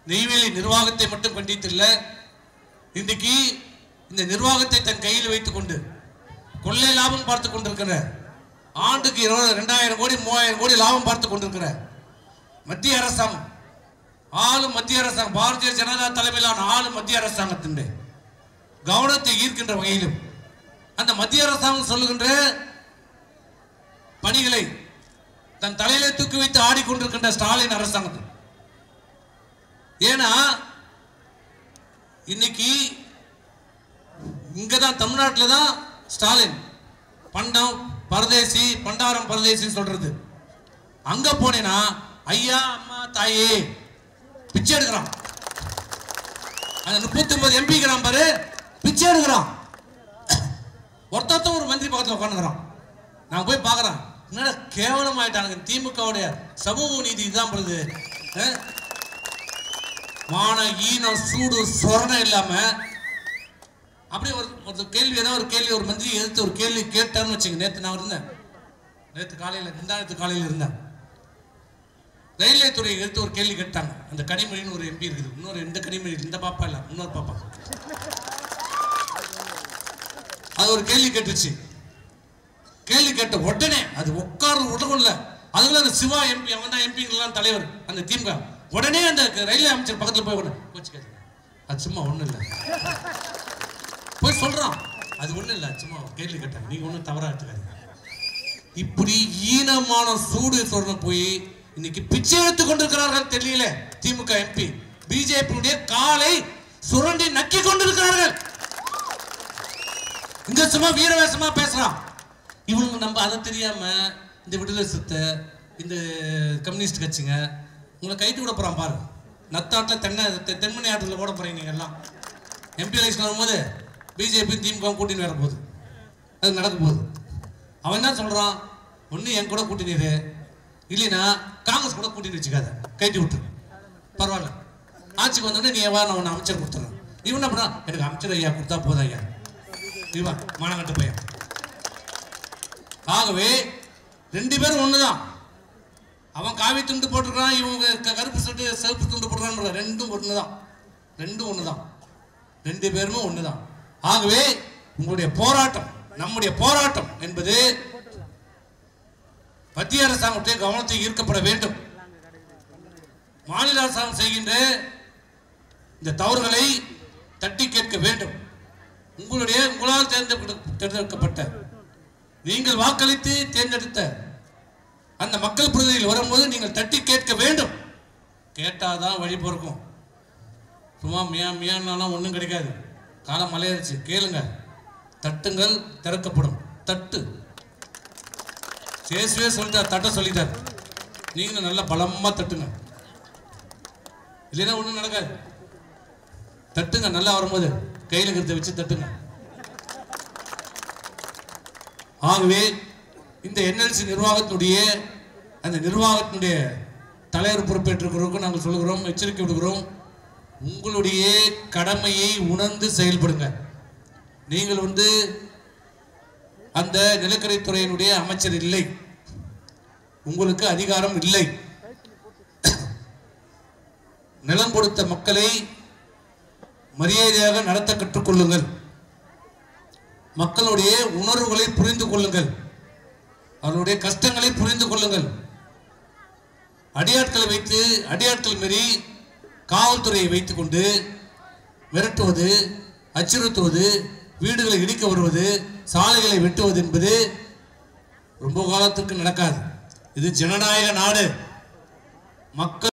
நெய்வேலி நிர்வாகத்தை மட்டும் கண்டித்தில்ல இன்றைக்கு இந்த நிர்வாகத்தை தன் கையில் வைத்துக் கொண்டு கொள்ளை லாபம் பார்த்து கொண்டிருக்கிற ஆண்டுக்கு இருபது ரெண்டாயிரம் கோடி மூவாயிரம் கோடி லாபம் பார்த்து கொண்டிருக்கிற மத்திய அரசாங்கம் ஆளும் மத்திய அரசாங்கம் பாரதிய ஜனதா தலைமையிலான ஆளும் மத்திய அரசாங்கத்தின் கவனத்தை ஈர்க்கின்ற வகையிலும் அந்த மத்திய அரசாங்கம் சொல்லுகின்ற பணிகளை தன் தலையிலே தூக்கி வைத்து ஆடிக்கொண்டிருக்கின்ற ஸ்டாலின் அரசாங்கத்தில் ஏன்னா இன்னைக்கு இங்க தான் தமிழ்நாட்டில் தான் ஸ்டாலின் பண்டம் பரதேசி பண்டாரம் பரதேசின்னு சொல்றது அங்க போனேன்னா ஐயா அம்மா தாயே பிச்சை எடுக்கிறான் அந்த முப்பத்தி ஒன்பது எம்பிக்கிறான் பாரு பிச்சை எடுக்கிறான் ஒருத்தத்த ஒரு மந்திரி பக்கத்தில் உட்காந்துக்கிறான் நான் போய் பார்க்குறேன் என்னடா கேவலமாயிட்டானுங்க திமுகவுடைய சமூக நீதி இதுதான் பொழுது அஹ்? மான ஈனம் சூடு சொரணம் இல்லாம அப்படியே ஒரு ஒரு கேள்வி ஏதாவது ஒரு கேள்வி ஒரு மந்திரி எதிர்த்து ஒரு கேள்வி கேட்டார்னு வச்சுங்க நேற்று நான் இருந்தேன் நேற்று காலையில் முந்தானத்து காலையில் இருந்தேன் ரயில்வே துறையை எடுத்து ஒரு கேள்வி கேட்டாங்க அந்த கனிமொழின்னு ஒரு எம்பி இருக்குது இன்னொரு எந்த கனிமொழி இந்த பாப்பா இல்லை இன்னொரு பாப்பா அது ஒரு கேள்வி கேட்டுச்சு கேள்வி கேட்ட உடனே அது உட்கார்ந்து உடகுள்ள அதுல அந்த சிவா எம்பி அவன் தான் எம்பிங்கெல்லாம் தலைவர் அந்த திமுக உடனே அந்த ரயில்வே அமைச்சர் பக்கத்துல போய் உடனே கோச்சுக்காதீங்க அது சும்மா ஒண்ணும் இல்லை போய் சொல்றான் அது ஒண்ணும் இல்லை சும்மா கேள்வி கேட்டாங்க நீங்க ஒன்றும் தவறா எடுத்துக்காதீங்க இப்படி ஈனமான சூடு சொல்ற போய் இன்னைக்கு பிச்சை எடுத்துக் கொண்டிருக்கிறார்கள் தெரியல திமுக எம்பி பிஜேபியுடைய காலை சுரண்டி நக்கி கொண்டிருக்கிறார்கள் இங்க சும்மா வீரவேசமா பேசுறான் இவனுங்க நம்ம அதை தெரியாம இந்த விடுதலை சித்த இந்த கம்யூனிஸ்ட் கட்சிங்க உங்களை கைட்டு விட போறான் பாரு நத்தாட்டில் தென்னை தெ- தென்மணி ஆற்றில் ஓட போறீங்க நீங்க எல்லாம் எம்பி எலெக்ஷன் வரும்போது பிஜேபி திமுக கூட்டணி வர போகுது அது நடக்க போகுது அவன் என்ன சொல்றான் ஒன்று என் கூட கூட்டணி இல்லைன்னா காங்கிரஸ் கூட கூட்டணி வச்சுக்காத கைட்டு விட்டுரு பரவாயில்ல ஆட்சிக்கு வந்தோடனே நீ எவ்வளோ நான் உன்னை அமைச்சர் கொடுத்துறேன் இவன் என்ன பண்ணான் எனக்கு அமைச்சர் ஐயா கொடுத்தா போதும் ஐயா இவன் மானங்கட்ட பையன் ஆகவே ரெண்டு பேரும் ஒண்ணுதான் அவன் காவி துண்டு போட்டிருக்கான் இவங்க க- கருப்பு சட்டு சிவப்பு துண்டு போட்டிருக்கான் ரெண்டும் ஒண்ணுதான் ரெண்டும் ஒண்ணுதான் ரெண்டு பேருமே ஒண்ணுதான் ஆகவே உங்களுடைய போராட்டம் நம்முடைய போராட்டம் என்பது மத்திய அரசாங்கத்துடைய கவனத்தை ஈர்க்கப்பட வேண்டும் மாநில அரசாங்கம் செய்கின்ற இந்த தவறுகளை தட்டி கேட்க வேண்டும் உங்களுடைய உங்களால் தேர்ந்தெடுக்க தேர்ந்தெடுக்கப்பட்ட நீங்கள் வாக்களித்து தேர்ந்தெடுத்த அந்த மக்கள் பிரதிநிதிகள் வரும்போது நீங்கள் தட்டி கேட்க வேண்டும் கேட்டாதான் வழி பொறுக்கும் சும்மா மியா மியான்னாலாம் ஒன்றும் கிடைக்காது காலம் மலையாயிருச்சு கேளுங்க தட்டுங்கள் திறக்கப்படும் தட்டு சேசுவே சொல்லிட்டார் தட்ட சொல்லிட்டார் நீங்களும் நல்லா பலமா தட்டுங்க இல்லைன்னா ஒன்றும் நடக்காது தட்டுங்க நல்லா வரும்போது கையில் இருக்கிறத வச்சு தட்டுங்க ஆகவே இந்த என்எல்சி நிர்வாகத்தினுடைய அந்த நிர்வாகத்தினுடைய தலைவர் பொறுப்பேற்றிருக்கிறவருக்கும் நாங்கள் சொல்லுகிறோம் எச்சரிக்கை விடுகிறோம் உங்களுடைய கடமையை உணர்ந்து செயல்படுங்க நீங்கள் வந்து அந்த நிலக்கரித்துறையினுடைய அமைச்சர் இல்லை உங்களுக்கு அதிகாரம் இல்லை நிலம் கொடுத்த மக்களை மரியாதையாக நடத்த கற்றுக்கொள்ளுங்கள் மக்களுடைய உணர்வுகளை புரிந்து கொள்ளுங்கள் அவர்களுடைய கஷ்டங்களை புரிந்து கொள்ளுங்கள் அடியாட்களை வைத்து அடியாட்கள் மாரி காவல்துறையை வைத்துக்கொண்டு மிரட்டுவது அச்சுறுத்துவது வீடுகளை இடிக்க வருவது சாலைகளை வெட்டுவது என்பது ரொம்ப காலத்துக்கு நடக்காது இது ஜனநாயக நாடு மக்கள்